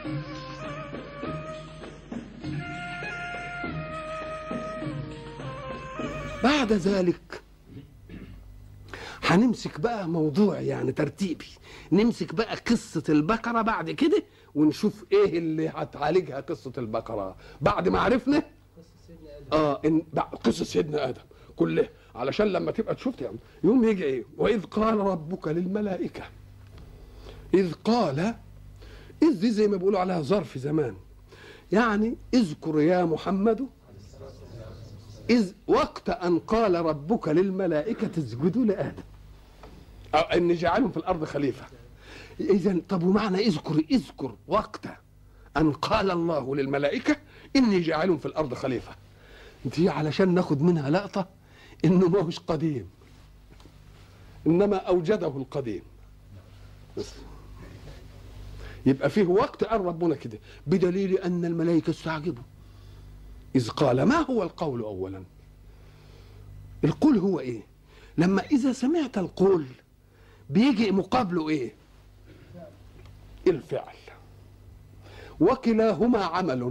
بعد ذلك هنمسك بقى موضوع يعني ترتيبي نمسك بقى قصة البقرة بعد كده ونشوف ايه اللي هتعالجها قصة البقرة بعد ما عرفنا اه إن بعد قصة سيدنا آدم كلها علشان لما تبقى تشوف يعني يوم يجي ايه وإذ قال ربك للملائكة إذ قال إذ دي زي ما بيقولوا عليها ظرف زمان يعني اذكر يا محمد إذ وقت أن قال ربك للملائكة اسجدوا لآدم أو أن جعلهم في الأرض خليفة إذا طب ومعنى اذكر اذكر وقت أن قال الله للملائكة إني جاعل في الأرض خليفة دي علشان ناخد منها لقطة إنه ما هوش قديم إنما أوجده القديم بس. يبقى فيه وقت قال ربنا كده بدليل أن الملائكة استعجبوا إذ قال ما هو القول أولا القول هو إيه لما إذا سمعت القول بيجي مقابله إيه الفعل وكلاهما عمل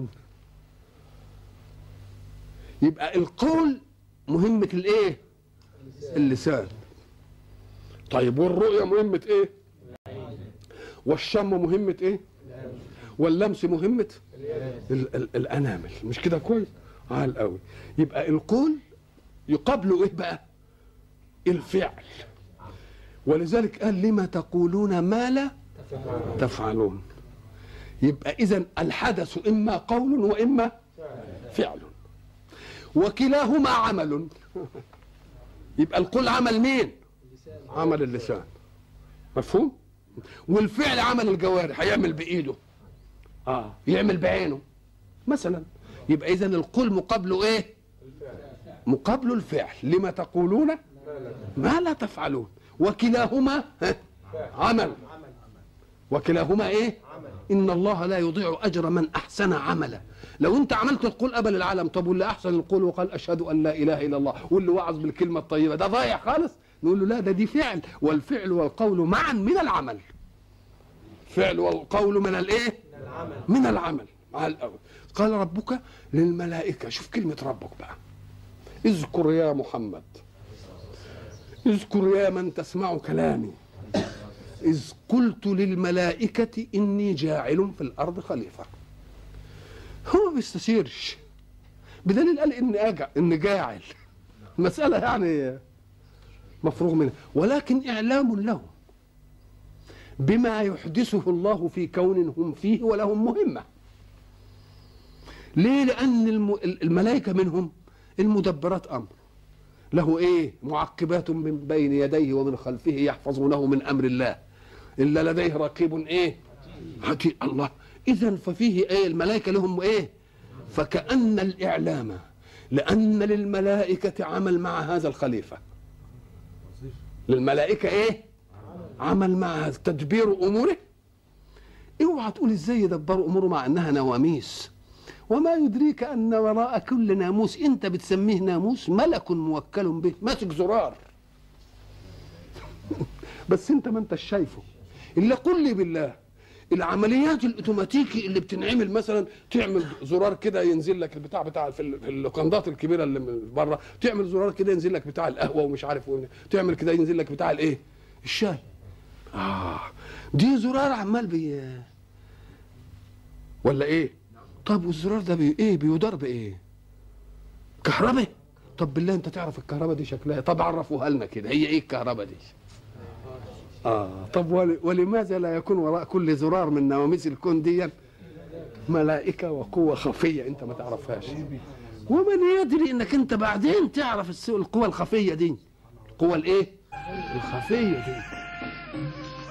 يبقى القول مهمة الايه اللسان طيب والرؤية مهمة ايه والشم مهمة ايه واللمس مهمة ال- ال- الانامل مش كده كويس عال قوي يبقى القول يقابله ايه بقى الفعل ولذلك قال لما تقولون ما لا تفعلون يبقى اذا الحدث اما قول واما فعل وكلاهما عمل يبقى القول عمل مين عمل اللسان مفهوم والفعل عمل الجوارح هيعمل بايده اه يعمل بعينه مثلا يبقى اذا القول مقابله ايه مقابله الفعل لما تقولون ما لا تفعلون وكلاهما ها، عمل وكلاهما ايه ان الله لا يضيع اجر من احسن عملا لو انت عملت القول قبل العالم طب واللي احسن القول وقال اشهد ان لا اله الا الله واللي وعظ بالكلمه الطيبه ده ضايع خالص نقول له لا ده دي فعل والفعل والقول معا من العمل فعل والقول من الايه من العمل مع الاول قال ربك للملائكه شوف كلمه ربك بقى اذكر يا محمد اذكر يا من تسمع كلامي إذ قلت للملائكة إني جاعل في الأرض خليفة هو ما بيستشيرش بدليل قال إني أجع إني جاعل المسألة يعني مفروغ منها ولكن إعلام لهم بما يحدثه الله في كون هم فيه ولهم مهمة ليه لأن الم- الملائكة منهم المدبرات أمر له ايه معقبات من بين يديه ومن خلفه يحفظونه من امر الله الا لديه رقيب ايه عتيد الله اذا ففيه ايه الملائكه لهم ايه فكأن الاعلام لان للملائكه عمل مع هذا الخليفه للملائكه ايه عمل مع هذا تدبير اموره اوعى تقول ازاي يدبروا اموره مع انها نواميس وما يدريك ان وراء كل ناموس انت بتسميه ناموس ملك موكل به ماسك زرار بس انت ما انتش شايفه الا قل لي بالله العمليات الاوتوماتيكي اللي بتنعمل مثلا تعمل زرار كده ينزل لك البتاع بتاع في ال- في اللوكندات الكبيره اللي من بره تعمل زرار كده ينزل لك بتاع القهوه ومش عارف وين. تعمل كده ينزل لك بتاع الايه الشاي اه دي زرار عمال بي ولا ايه طب والزرار ده بي ايه بيدار بايه كهرباء طب بالله انت تعرف الكهرباء دي شكلها إيه؟ طب عرفوها لنا كده هي ايه الكهرباء دي اه طب ول- ولماذا لا يكون وراء كل زرار من نواميس الكون دي ملائكه وقوه خفيه انت ما تعرفهاش ومن يدري انك انت بعدين تعرف الس- القوى الخفيه دي القوى الايه الخفيه دي